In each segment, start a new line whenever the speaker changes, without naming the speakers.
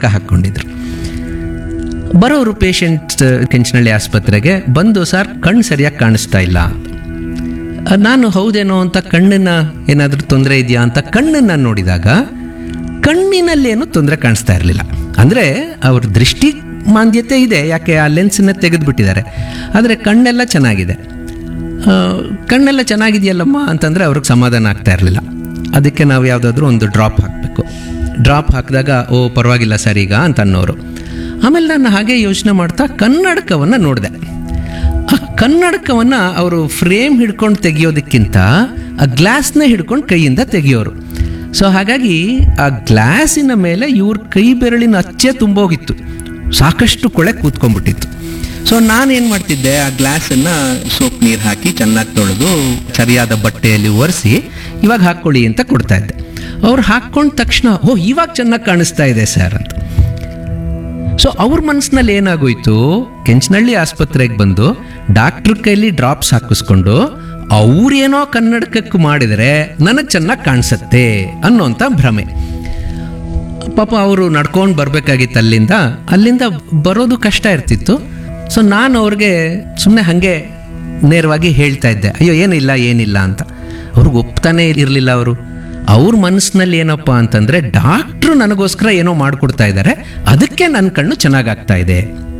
ಕನ್ನಡಕ ಹಾಕ್ಕೊಂಡಿದ್ರು ಬರೋರು ಪೇಷಂಟ್ ಕೆಂಚನಹಳ್ಳಿ ಆಸ್ಪತ್ರೆಗೆ ಬಂದು ಸರ್ ಕಣ್ಣು ಸರಿಯಾಗಿ ಕಾಣಿಸ್ತಾ ಇಲ್ಲ ಅಹ್, ನಾನು ಹೌದೇನೋ ಅಂತ ಕಣ್ಣಿನ ಏನಾದರೂ ತೊಂದರೆ ಇದೆಯಾ ಅಂತ ಕಣ್ಣನ್ನು ನೋಡಿದಾಗ ಕಣ್ಣಿನಲ್ಲೇನು ತೊಂದರೆ ಕಾಣಿಸ್ತಾ ಇರಲಿಲ್ಲ ಅಂದರೆ ಅವ್ರ ದೃಷ್ಟಿ ಮಾಂದ್ಯತೆ ಇದೆ ಯಾಕೆ ಆ ಲೆನ್ಸನ್ನ ತೆಗೆದುಬಿಟ್ಟಿದ್ದಾರೆ ಆದರೆ ಕಣ್ಣೆಲ್ಲ ಚೆನ್ನಾಗಿದೆ ಆ, ಕಣ್ಣೆಲ್ಲ ಚೆನ್ನಾಗಿದೆಯಲ್ಲಮ್ಮ ಅಂತಂದರೆ ಅವ್ರಿಗೆ ಸಮಾಧಾನ ಆಗ್ತಾ ಇರಲಿಲ್ಲ ಅದಕ್ಕೆ ನಾವು ಯಾವುದಾದ್ರೂ ಒಂದು ಡ್ರಾಪ್ ಹಾಕಬೇಕು ಡ್ರಾಪ್ ಹಾಕಿದಾಗ ಓ ಪರವಾಗಿಲ್ಲ ಸರ್ ಈಗ ಅಂತ ಅನ್ನೋರು ಆಮೇಲೆ ನಾನು ಹಾಗೆ ಯೋಚನೆ ಮಾಡ್ತಾ ಕನ್ನಡಕವನ್ನು ನೋಡಿದೆ ಆ ಕನ್ನಡಕವನ್ನು ಅವರು ಫ್ರೇಮ್ ಹಿಡ್ಕೊಂಡು ತೆಗಿಯೋದಕ್ಕಿಂತ ಆ ಗ್ಲಾಸ್ನ ಹಿಡ್ಕೊಂಡು ಕೈಯಿಂದ ತೆಗಿಯೋರು ಸೊ ಹಾಗಾಗಿ ಆ ಗ್ಲಾಸಿನ ಮೇಲೆ ಇವ್ರ ಕೈ ಬೆರಳಿನ ಅಚ್ಚೆ ತುಂಬೋಗಿತ್ತು ಸಾಕಷ್ಟು ಕೊಳೆ ಕೂತ್ಕೊಂಡ್ಬಿಟ್ಟಿತ್ತು ಸೊ ನಾನೇನು ಮಾಡ್ತಿದ್ದೆ ಆ ಗ್ಲಾಸನ್ನು ಸೋಪ್ ನೀರು ಹಾಕಿ ಚೆನ್ನಾಗಿ ತೊಳೆದು ಸರಿಯಾದ ಬಟ್ಟೆಯಲ್ಲಿ ಒರೆಸಿ ಇವಾಗ ಹಾಕ್ಕೊಳ್ಳಿ ಅಂತ ಕೊಡ್ತಾ ಇದ್ದೆ ಅವ್ರು ಹಾಕ್ಕೊಂಡ ತಕ್ಷಣ ಓ ಇವಾಗ ಚೆನ್ನಾಗಿ ಕಾಣಿಸ್ತಾ ಇದೆ ಸರ್ ಅಂತ ಸೊ ಅವ್ರ ಮನಸ್ಸಿನಲ್ಲಿ ಏನಾಗೋಯ್ತು ಕೆಂಚನಹಳ್ಳಿ ಆಸ್ಪತ್ರೆಗೆ ಬಂದು ಡಾಕ್ಟ್ರ್ ಕೈಲಿ ಡ್ರಾಪ್ಸ್ ಹಾಕಿಸ್ಕೊಂಡು ಅವ್ರೇನೋ ಕನ್ನಡಕಕ್ಕೆ ಮಾಡಿದರೆ ನನಗೆ ಚೆನ್ನಾಗಿ ಕಾಣಿಸುತ್ತೆ ಅನ್ನೋಂಥ ಭ್ರಮೆ ಪಾಪ ಅವರು ನಡ್ಕೊಂಡು ಬರಬೇಕಾಗಿತ್ತು ಅಲ್ಲಿಂದ ಅಲ್ಲಿಂದ ಬರೋದು ಕಷ್ಟ ಇರ್ತಿತ್ತು ಸೊ ನಾನು ಅವ್ರಿಗೆ ಸುಮ್ಮನೆ ಹಾಗೆ ನೇರವಾಗಿ ಹೇಳ್ತಾ ಇದ್ದೆ ಅಯ್ಯೋ ಏನಿಲ್ಲ ಏನಿಲ್ಲ ಅಂತ ಅವ್ರಿಗೆ ಒಪ್ತಾನೆ ಇರಲಿಲ್ಲ ಅವರು ಅವ್ರ ಮನಸ್ಸಿನಲ್ಲಿ ಏನಪ್ಪ ಅಂತಂದರೆ ಡಾಕ್ಟ್ರು ನನಗೋಸ್ಕರ ಏನೋ ಮಾಡಿಕೊಡ್ತಾ ಇದ್ದಾರೆ ಅದಕ್ಕೆ ನನ್ನ ಕಣ್ಣು ಚೆನ್ನಾಗಾಗ್ತಾ ಇದೆ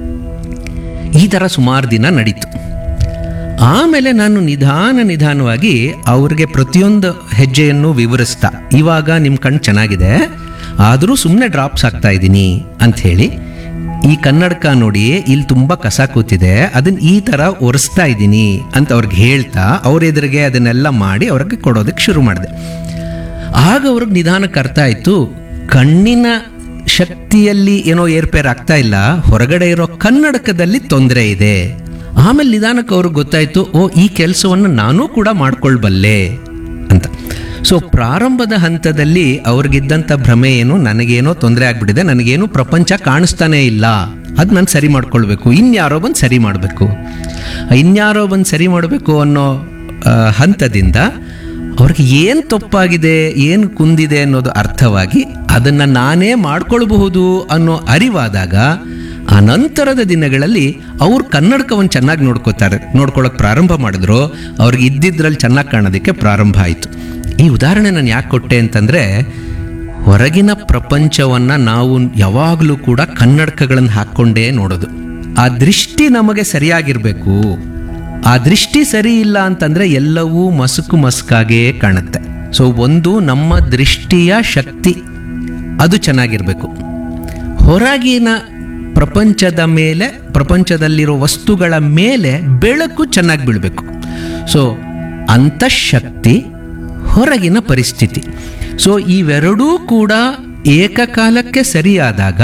ಈ ಥರ ಸುಮಾರು ದಿನ ನಡೀತು ಆಮೇಲೆ ನಾನು ನಿಧಾನ ನಿಧಾನವಾಗಿ ಅವ್ರಿಗೆ ಪ್ರತಿಯೊಂದು ಹೆಜ್ಜೆಯನ್ನು ವಿವರಿಸ್ತಾ ಇವಾಗ ನಿಮ್ಮ ಕಣ್ಣು ಚೆನ್ನಾಗಿದೆ ಆದರೂ ಸುಮ್ಮನೆ ಡ್ರಾಪ್ಸ್ ಹಾಕ್ತಾ ಇದ್ದೀನಿ ಅಂಥೇಳಿ ಈ ಕನ್ನಡಕ ನೋಡಿ ಇಲ್ಲಿ ತುಂಬ ಕಸ ಕೂತಿದೆ ಅದನ್ನ ಈ ಥರ ಒರೆಸ್ತಾ ಇದ್ದೀನಿ ಅಂತ ಅವ್ರಿಗೆ ಹೇಳ್ತಾ ಅವ್ರ ಎದುರಿಗೆ ಅದನ್ನೆಲ್ಲ ಮಾಡಿ ಅವ್ರಿಗೆ ಕೊಡೋದಕ್ಕೆ ಶುರು ಮಾಡಿದೆ ಆಗ ಅವ್ರಿಗೆ ನಿಧಾನಕ್ಕೆ ಅರ್ಥ ಆಯಿತು ಕಣ್ಣಿನ ಶಕ್ತಿಯಲ್ಲಿ ಏನೋ ಏರ್ಪೇರ್ ಆಗ್ತಾ ಇಲ್ಲ ಹೊರಗಡೆ ಇರೋ ಕನ್ನಡಕದಲ್ಲಿ ತೊಂದರೆ ಇದೆ ಆಮೇಲೆ ನಿಧಾನಕ್ಕೆ ಅವ್ರಿಗೆ ಗೊತ್ತಾಯ್ತು ಓ ಈ ಕೆಲಸವನ್ನು ನಾನೂ ಕೂಡ ಮಾಡ್ಕೊಳ್ಬಲ್ಲೆ ಅಂತ ಸೊ ಪ್ರಾರಂಭದ ಹಂತದಲ್ಲಿ ಅವ್ರಿಗಿದ್ದಂಥ ಭ್ರಮೆ ಏನು ನನಗೇನೋ ತೊಂದರೆ ಆಗ್ಬಿಟ್ಟಿದೆ ನನಗೇನು ಪ್ರಪಂಚ ಕಾಣಿಸ್ತಾನೇ ಇಲ್ಲ ಅದು ನಾನು ಸರಿ ಮಾಡ್ಕೊಳ್ಬೇಕು ಇನ್ಯಾರೋ ಬಂದು ಸರಿ ಮಾಡಬೇಕು ಇನ್ಯಾರೋ ಬಂದು ಸರಿ ಮಾಡಬೇಕು ಅನ್ನೋ ಆ, ಹಂತದಿಂದ ಅವ್ರಿಗೆ ಏನು ತಪ್ಪಾಗಿದೆ ಏನು ಕುಂದಿದೆ ಅನ್ನೋದು ಅರ್ಥವಾಗಿ ಅದನ್ನು ನಾನೇ ಮಾಡ್ಕೊಳ್ಬಹುದು ಅನ್ನೋ ಅರಿವಾದಾಗ ಆ ನಂತರದ ದಿನಗಳಲ್ಲಿ ಅವ್ರು ಕನ್ನಡಕವನ್ನು ಚೆನ್ನಾಗಿ ನೋಡ್ಕೋತಾರೆ ನೋಡ್ಕೊಳ್ಳೋಕೆ ಪ್ರಾರಂಭ ಮಾಡಿದ್ರು ಅವ್ರಿಗೆ ಇದ್ದಿದ್ರಲ್ಲಿ ಚೆನ್ನಾಗಿ ಕಾಣೋದಕ್ಕೆ ಪ್ರಾರಂಭ ಆಯಿತು ಈ ಉದಾಹರಣೆ ನಾನು ಯಾಕೆ ಕೊಟ್ಟೆ ಅಂತಂದರೆ ಹೊರಗಿನ ಪ್ರಪಂಚವನ್ನು ನಾವು ಯಾವಾಗಲೂ ಕೂಡ ಕನ್ನಡಕಗಳನ್ನು ಹಾಕ್ಕೊಂಡೇ ನೋಡೋದು ಆ ದೃಷ್ಟಿ ನಮಗೆ ಸರಿಯಾಗಿರಬೇಕು ಆ ದೃಷ್ಟಿ ಸರಿ ಇಲ್ಲ ಅಂತಂದರೆ ಎಲ್ಲವೂ ಮಸುಕು ಮಸುಕಾಗೇ ಕಾಣುತ್ತೆ ಸೊ ಒಂದು ನಮ್ಮ ದೃಷ್ಟಿಯ ಶಕ್ತಿ ಅದು ಚೆನ್ನಾಗಿರಬೇಕು ಹೊರಗಿನ ಪ್ರಪಂಚದ ಮೇಲೆ ಪ್ರಪಂಚದಲ್ಲಿರೋ ವಸ್ತುಗಳ ಮೇಲೆ ಬೆಳಕು ಚೆನ್ನಾಗಿ ಬೀಳಬೇಕು ಸೊ ಅಂತಃಶಕ್ತಿ ಹೊರಗಿನ ಪರಿಸ್ಥಿತಿ ಸೊ ಇವೆರಡೂ ಕೂಡ ಏಕಕಾಲಕ್ಕೆ ಸರಿಯಾದಾಗ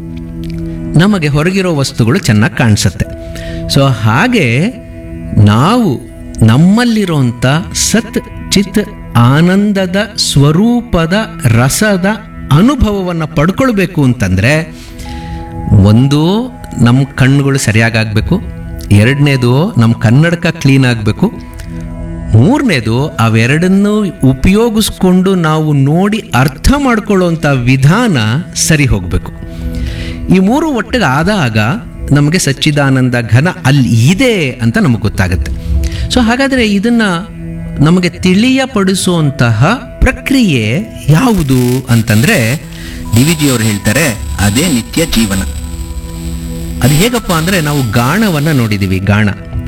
ನಮಗೆ ಹೊರಗಿರೋ ವಸ್ತುಗಳು ಚೆನ್ನಾಗಿ ಕಾಣಿಸುತ್ತೆ ಸೊ ಹಾಗೆ ನಾವು ನಮ್ಮಲ್ಲಿರೋಂಥ ಸತ್ ಚಿತ್ ಆನಂದದ ಸ್ವರೂಪದ ರಸದ ಅನುಭವವನ್ನು ಪಡ್ಕೊಳ್ಬೇಕು ಅಂತಂದರೆ ಒಂದು ನಮ್ಮ ಕಣ್ಣುಗಳು ಸರಿಯಾಗಬೇಕು ಎರಡನೇದು ನಮ್ಮ ಕನ್ನಡಕ ಕ್ಲೀನ್ ಆಗಬೇಕು ಮೂರನೇದು ಅವೆರಡನ್ನು ಉಪಯೋಗಿಸ್ಕೊಂಡು ನಾವು ನೋಡಿ ಅರ್ಥ ಮಾಡ್ಕೊಳ್ಳುವಂಥ ವಿಧಾನ ಸರಿ ಹೋಗಬೇಕು ಈ ಮೂರು ಒಟ್ಟಿಗೆ ಆದಾಗ ನಮಗೆ ಸಚ್ಚಿದಾನಂದ ಘನ ಅಲ್ಲಿ ಇದೆ ಅಂತ ನಮಗೆ ಗೊತ್ತಾಗುತ್ತೆ ಸೊ ಹಾಗಾದರೆ ಇದನ್ನು ನಮಗೆ ತಿಳಿಯಪಡಿಸುವಂತಹ ಪ್ರಕ್ರಿಯೆ ಯಾವುದು ಅಂತಂದರೆ ಡಿ ವಿ ಜಿಯವರು ಹೇಳ್ತಾರೆ ಅದೇ ನಿತ್ಯ ಜೀವನ ಅದು ಹೇಗಪ್ಪ ಅಂದರೆ ನಾವು ಗಾಣವನ್ನು ನೋಡಿದ್ದೀವಿ ಗಾಣ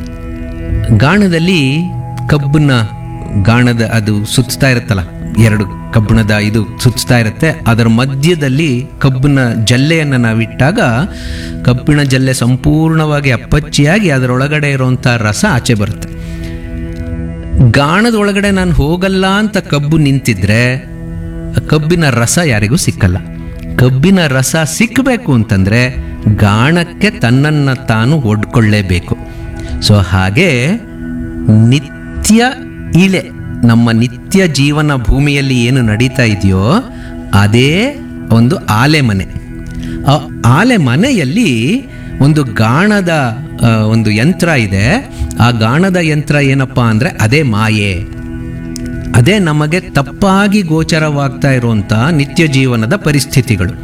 ಗಾಣದಲ್ಲಿ ಕಬ್ಬನ್ನ ಗಾಣದ ಅದು ಸುತ್ತಾ ಇರುತ್ತಲ್ಲ ಎರಡು ಕಬ್ಬಿಣದ ಇದು ಸುತ್ತಾ ಇರುತ್ತೆ ಅದರ ಮಧ್ಯದಲ್ಲಿ ಕಬ್ಬಿನ ಜಲ್ಲೆಯನ್ನು ನಾವಿಟ್ಟಾಗ ಕಬ್ಬಿಣ ಜಲ್ಲೆ ಸಂಪೂರ್ಣವಾಗಿ ಅಪ್ಪಚ್ಚಿಯಾಗಿ ಅದರೊಳಗಡೆ ಇರುವಂಥ ರಸ ಆಚೆ ಬರುತ್ತೆ ಗಾಣದ ಒಳಗಡೆ ನಾನು ಹೋಗಲ್ಲ ಅಂತ ಕಬ್ಬು ನಿಂತಿದ್ರೆ ಕಬ್ಬಿನ ರಸ ಯಾರಿಗೂ ಸಿಕ್ಕಲ್ಲ ಕಬ್ಬಿನ ರಸ ಸಿಕ್ಕಬೇಕು ಅಂತಂದ್ರೆ ಗಾಣಕ್ಕೆ ತನ್ನನ್ನು ತಾನು ಒಡ್ಕೊಳ್ಳೇಬೇಕು ಸೊ ಹಾಗೆ ನಿತ್ಯ ಇಳೆ ನಮ್ಮ ನಿತ್ಯ ಜೀವನ ಭೂಮಿಯಲ್ಲಿ ಏನು ನಡೀತಾ ಇದೆಯೋ ಅದೇ ಒಂದು ಆಲೆ ಮನೆ ಆ ಆಲೆ ಮನೆಯಲ್ಲಿ ಒಂದು ಗಾಣದ ಆ, ಒಂದು ಯಂತ್ರ ಇದೆ ಆ ಗಾಣದ ಯಂತ್ರ ಏನಪ್ಪ ಅಂದರೆ ಅದೇ ಮಾಯೆ ಅದೇ ನಮಗೆ ತಪ್ಪಾಗಿ ಗೋಚರವಾಗ್ತಾ ಇರುವಂಥ ನಿತ್ಯ ಜೀವನದ ಪರಿಸ್ಥಿತಿಗಳು